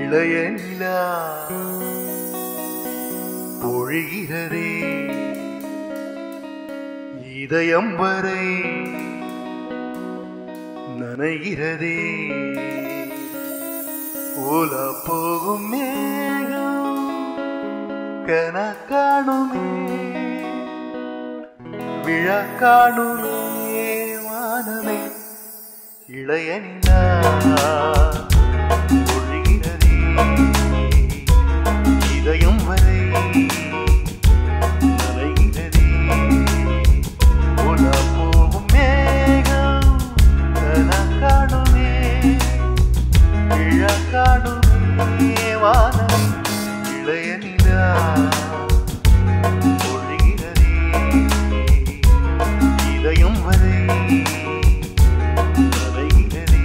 இளைய நிலா பொழிகிறதே இதயம் வரை நனைகிறதே ஓல போகும் மேகம் கன காணுமே விழா காணுமே வானமே இளைய நிலா பொழிகிறதே இதயம் வரை நனைகிறதே உலா போகும் மேகம் கன காணுமே விழ காணுமே வானம் இளைய நிலா பொழிகிறதே இதயம் வரை நனைகிறதே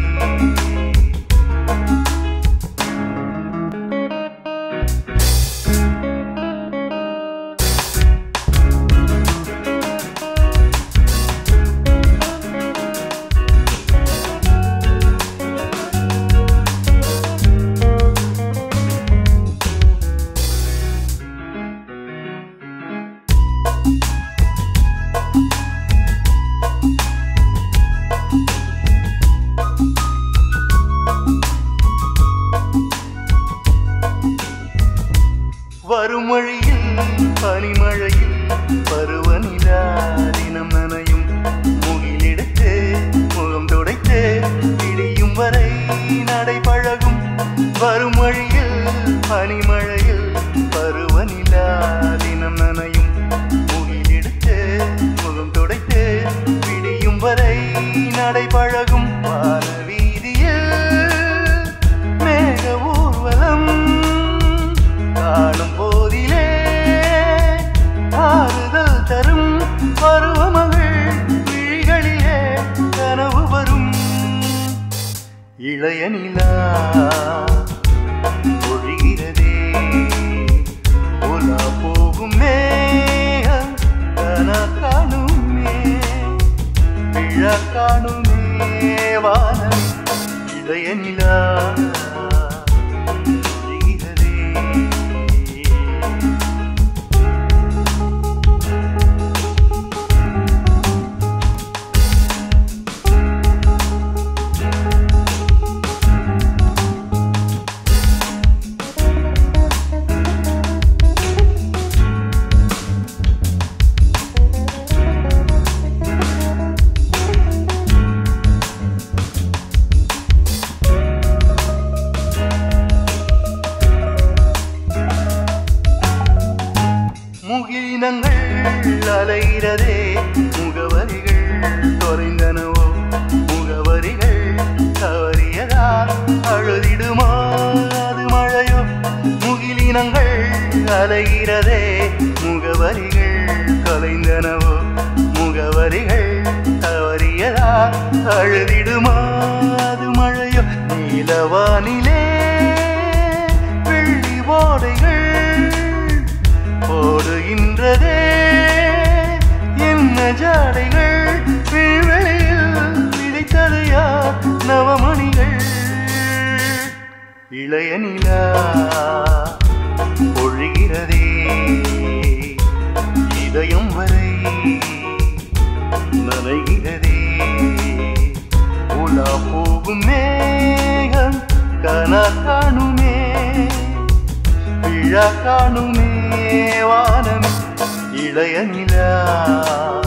வரும் வழியில் பனிமழையில் பருவநிலா தினம் நனையும் முகிலெடுத்து முகம் துடைத்து இடியும் வரை நடை பழகும் வரும் வழியில் பனிமழையில் பருவநிலா தினம் நனையும் முகிலெடுத்து முகம் துடைத்து விடியும் வரை நடை பழகும் வானவீதியில் மேக ஊர்வலம் காணும் போதிலே ஆறுதல் தரும் பருவமகள் விழிகளிலே கனவு வரும் இளைய நிலா பொழிகிறதே உலா போகும் மேகம் கன காணுமே விழா காணுமே வானம் இளைய நிலா பொழிகிறதே முகிலினங்கள் அலைகிறதே முகவரிகள் தொலைந்தனவோ முகவரிகள் தவறியதால் அழுதிடுமா அது மழையோ முகிலினங்கள் அலைகிறதே முகவரிகள் தொலைந்தனவோ முகவரிகள் தவறியதால் அழுதிடுமா அது மழையோ நீலவானிலே வெள்ளி ஓடைகள் ஓடுகின்றதே என்ன ஜாடைகள் விண்வெளியில் விதைத்தது யார் நவமணிகள் இளைய நிலா பொழிகிறதே இதயம் வரை நனைகிறதே உலா போகும் மேகம் கன காணுமே விழா காணுமே வானம் இளைய நிலா